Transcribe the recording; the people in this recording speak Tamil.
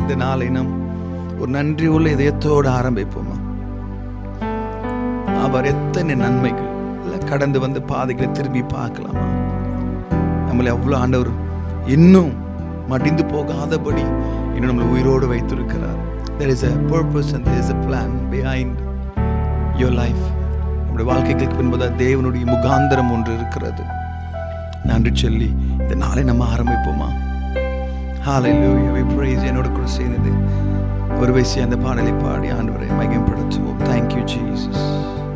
இந்த நாளை நாம் ஒரு நன்றி உள்ள இதயத்தோடு ஆரம்பிப்போமா அவர் எத்தனை நன்மைகள் இல்ல கடந்து வந்த பாதைகளை திரும்பி பார்க்கலாமா நம்மளை அவ்வளோ ஆண்டவர் இன்னும் மடிந்து போகாதபடி இன்னும் நம்மளை உயிரோடு வைத்திருக்கிறார் there is a purpose and there is a plan behind your life நம்முடைய வாழ்க்கைகளுக்கு பின்பதாக தேவனுடைய முகாந்திரம் ஒன்று இருக்கிறது நன்றி சொல்லி இந்த நாளை நம்ம ஆரம்பிப்போமா Hallelujah. We praise you. என்னோட கூட சேர்ந்தது ஒரு வயசு அந்த பாடலை பாடி ஆண்டவரை மகிமைப்படுத்துவோம் தேங்க்யூ ஜீசஸ்